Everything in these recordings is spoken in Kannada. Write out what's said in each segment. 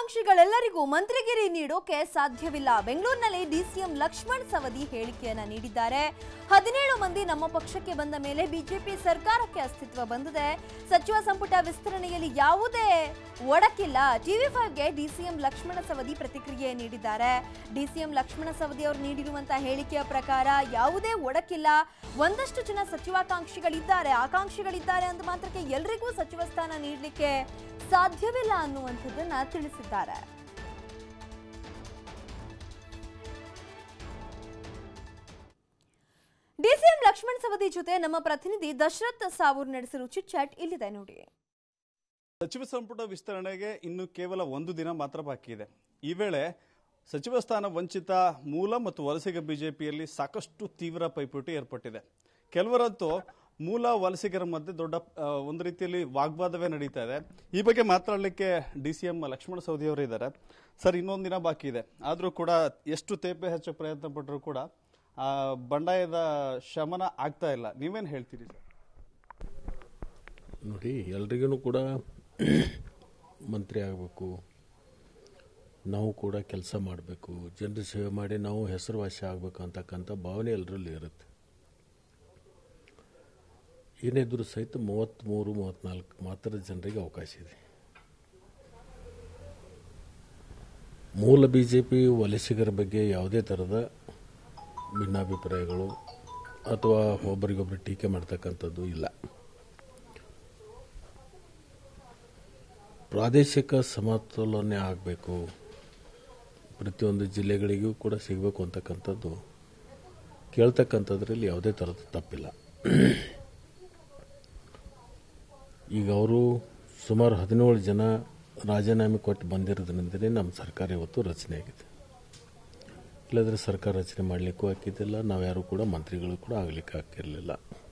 ಆಕಾಂಕ್ಷಿಗಳೆಲ್ಲರಿಗೂ ಮಂತ್ರಿಗಿರಿ ನೀಡೋಕೆ ಸಾಧ್ಯವಿಲ್ಲ ಬೆಂಗಳೂರಿನಲ್ಲಿ ಡಿಸಿಎಂ ಲಕ್ಷ್ಮಣ್ ಸವದಿ ಹೇಳಿಕೆಯನ್ನ ನೀಡಿದ್ದಾರೆ ಹದಿನೇಳು ಮಂದಿ ನಮ್ಮ ಪಕ್ಷಕ್ಕೆ ಬಂದ ಮೇಲೆ ಬಿಜೆಪಿ ಸರ್ಕಾರಕ್ಕೆ ಅಸ್ತಿತ್ವ ಬಂದಿದೆ ಸಚಿವ ಸಂಪುಟ ವಿಸ್ತರಣೆಯಲ್ಲಿ ಯಾವುದೇ ಒಡಕಿಲ್ಲ ಟಿವಿ ಫೈವ್ಗೆ ಡಿಸಿಎಂ ಲಕ್ಷ್ಮಣ ಸವದಿ ಪ್ರತಿಕ್ರಿಯೆ ನೀಡಿದ್ದಾರೆ ಡಿಸಿಎಂ ಲಕ್ಷ್ಮಣ ಸವದಿ ಅವರು ನೀಡಿರುವಂತಹ ಹೇಳಿಕೆಯ ಪ್ರಕಾರ ಯಾವುದೇ ಒಡಕಿಲ್ಲ ಒಂದಷ್ಟು ಜನ ಸಚಿವಾಕಾಂಕ್ಷಿಗಳಿದ್ದಾರೆ ಆಕಾಂಕ್ಷಿಗಳಿದ್ದಾರೆ ಅಂದ ಮಾತ್ರಕ್ಕೆ ಎಲ್ರಿಗೂ ಸಚಿವ ಸ್ಥಾನ ನೀಡಲಿಕ್ಕೆ ಸಾಧ್ಯವಿಲ್ಲ ಅನ್ನುವಂಥದ್ದನ್ನ ತಿಳಿಸಿದ್ದಾರೆ ಡಿಸಿಎಂ ಲಕ್ಷ್ಮಣ್ ಸವದಿ ಜೊತೆ ನಮ್ಮ ಪ್ರತಿನಿಧಿ ದಶರಥ್ ಸಾವೂರ್ ನಡೆಸಿರೋ ಚಿಟ್ ಚಾಟ್ ಇಲ್ಲಿದೆ ನೋಡಿ ಸಚಿವ ಸಂಪುಟ ವಿಸ್ತರಣೆಗೆ ಇನ್ನು ಕೇವಲ ಒಂದು ದಿನ ಮಾತ್ರ ಬಾಕಿ ಇದೆ ಈ ವೇಳೆ ಸಚಿವ ಸ್ಥಾನ ವಂಚಿತ ಮೂಲ ಮತ್ತು ವಲಸಿಗ ಬಿಜೆಪಿಯಲ್ಲಿ ಸಾಕಷ್ಟು ತೀವ್ರ ಪೈಪೋಟಿ ಏರ್ಪಟ್ಟಿದೆ ಕೆಲವರಂತೂ ಮೂಲ ವಲಸಿಗರ ಮಧ್ಯೆ ದೊಡ್ಡ ಆ, ಒಂದು ರೀತಿಯಲ್ಲಿ ವಾಗ್ವಾದವೇ ನಡೀತಾ ಇದೆ ಈ ಬಗ್ಗೆ ಮಾತಾಡಲಿಕ್ಕೆ D C M Lakshmana Savadi ಅವರು ಇದ್ದಾರೆ ಸರ್ ಇನ್ನೊಂದು ದಿನ ಬಾಕಿ ಇದೆ ಆದರೂ ಕೂಡ ಎಷ್ಟು ತೇಪೆ ಹಚ್ಚೋ ಪ್ರಯತ್ನ ಪಟ್ಟರೂ ಕೂಡ ಆ, ಬಂಡಾಯದ ಶಮನ ಆಗ್ತಾ ಇಲ್ಲ ನೀವೇನು ಹೇಳ್ತೀರಿ ಸರ್ ನೋಡಿ ಎಲ್ರಿಗೂ ಕೂಡ ಮಂತ್ರಿ ಆಗಬೇಕು ನಾವು ಕೂಡ ಕೆಲಸ ಮಾಡಬೇಕು ಜನರ ಸೇವೆ ಮಾಡಿ ನಾವು ಹೆಸರುವಾಸಿ ಆಗಬೇಕು ಅಂತಕ್ಕಂಥ ಭಾವನೆ ಎಲ್ಲರಲ್ಲಿ ಇರುತ್ತೆ ಏನಿದ್ರು ಸಹಿತ ಮೂವತ್ತ್ಮೂರು ಮೂವತ್ತ್ನಾಲ್ಕು ಮಾತ್ರ ಜನರಿಗೆ ಅವಕಾಶ ಇದೆ ಮೂಲ ಬಿ ಜೆ ಪಿ ವಲಸಿಗರ ಬಗ್ಗೆ ಯಾವುದೇ ಥರದ ಭಿನ್ನಾಭಿಪ್ರಾಯಗಳು ಅಥವಾ ಒಬ್ಬರಿಗೊಬ್ಬರು ಟೀಕೆ ಮಾಡ್ತಕ್ಕಂಥದ್ದು ಇಲ್ಲ ಪ್ರಾದೇಶಿಕ ಸಮತೋಲನೆ ಆಗಬೇಕು ಪ್ರತಿಯೊಂದು ಜಿಲ್ಲೆಗಳಿಗೂ ಕೂಡ ಸಿಗಬೇಕು ಅಂತಕ್ಕಂಥದ್ದು ಕೇಳ್ತಕ್ಕಂಥದ್ರಲ್ಲಿ ಯಾವುದೇ ಥರದ ತಪ್ಪಿಲ್ಲ ಈಗ ಅವರು ಸುಮಾರು ಹದಿನೇಳು ಜನ ರಾಜೀನಾಮೆ ಕೊಟ್ಟು ಬಂದಿರೋದ್ರಿಂದಲೇ ನಮ್ಮ ಸರ್ಕಾರ ಇವತ್ತು ರಚನೆ ಆಗಿದೆ ಇಲ್ಲದ್ರೆ ಸರ್ಕಾರ ರಚನೆ ಮಾಡಲಿಕ್ಕೂ ಹಾಕಿದ್ದಿಲ್ಲ ನಾವ್ಯಾರು ಕೂಡ ಮಂತ್ರಿಗಳು ಕೂಡ ಆಗಲಿಕ್ಕೆ ಹಾಕಿರಲಿಲ್ಲ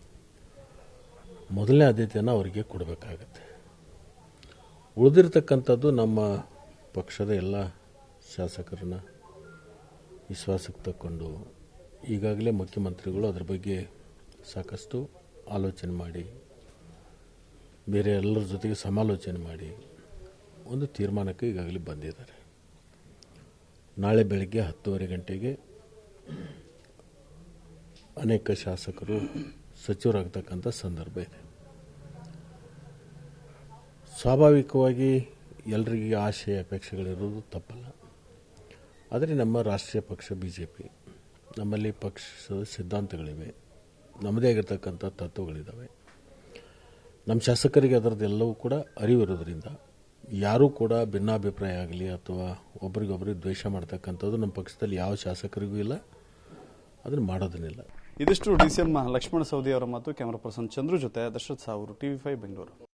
ಮೊದಲನೇ ಆದ್ಯತೆಯನ್ನು ಅವರಿಗೆ ಕೊಡಬೇಕಾಗತ್ತೆ ಉಳಿದಿರ್ತಕ್ಕಂಥದ್ದು ನಮ್ಮ ಪಕ್ಷದ ಎಲ್ಲ ಶಾಸಕರನ್ನ ವಿಶ್ವಾಸಕ್ಕೆ ತಕ್ಕೊಂಡು ಈಗಾಗಲೇ ಮುಖ್ಯಮಂತ್ರಿಗಳು ಅದ್ರ ಬಗ್ಗೆ ಸಾಕಷ್ಟು ಆಲೋಚನೆ ಮಾಡಿ ಬೇರೆ ಎಲ್ಲರ ಜೊತೆಗೆ ಸಮಾಲೋಚನೆ ಮಾಡಿ ಒಂದು ತೀರ್ಮಾನಕ್ಕೆ ಈಗಾಗಲೇ ಬಂದಿದ್ದಾರೆ ನಾಳೆ ಬೆಳಗ್ಗೆ ಹತ್ತುವರೆ ಗಂಟೆಗೆ ಅನೇಕ ಶಾಸಕರು ಸಚಿವರಾಗ್ತಕ್ಕಂಥ ಸಂದರ್ಭ ಇದೆ ಸ್ವಾಭಾವಿಕವಾಗಿ ಎಲ್ರಿಗೆ ಆಶೆ ಅಪೇಕ್ಷೆಗಳಿರೋದು ತಪ್ಪಲ್ಲ ಆದರೆ ನಮ್ಮ ರಾಷ್ಟ್ರೀಯ ಪಕ್ಷ ಬಿ ಜೆ ಪಿ ನಮ್ಮಲ್ಲಿ ಪಕ್ಷದ ಸಿದ್ಧಾಂತಗಳಿವೆ ನಮ್ಮದೇ ಆಗಿರ್ತಕ್ಕಂಥ ತತ್ವಗಳಿದ್ದಾವೆ ನಮ್ಮ ಶಾಸಕರಿಗೆ ಅದರದ್ದೆಲ್ಲವೂ ಕೂಡ ಅರಿವಿರೋದ್ರಿಂದ ಯಾರೂ ಕೂಡ ಭಿನ್ನಾಭಿಪ್ರಾಯ ಆಗಲಿ ಅಥವಾ ಒಬ್ರಿಗೊಬ್ರಿಗೆ ದ್ವೇಷ ಮಾಡ್ತಕ್ಕಂಥದ್ದು ನಮ್ಮ ಪಕ್ಷದಲ್ಲಿ ಯಾವ ಶಾಸಕರಿಗೂ ಇಲ್ಲ ಅದನ್ನು ಮಾಡೋದನ್ನಿಲ್ಲ ಇದಿಷ್ಟು D C M Lakshmana Savadi ಅವರ ಮಾತು ಕ್ಯಾಮರಾ ಪರ್ಸನ್ ಚಂದ್ರು ಜೊತೆ ದಶರಥ್ ಸಾವೂರು ಟಿವಿ ಫೈವ್ ಬೆಂಗಳೂರು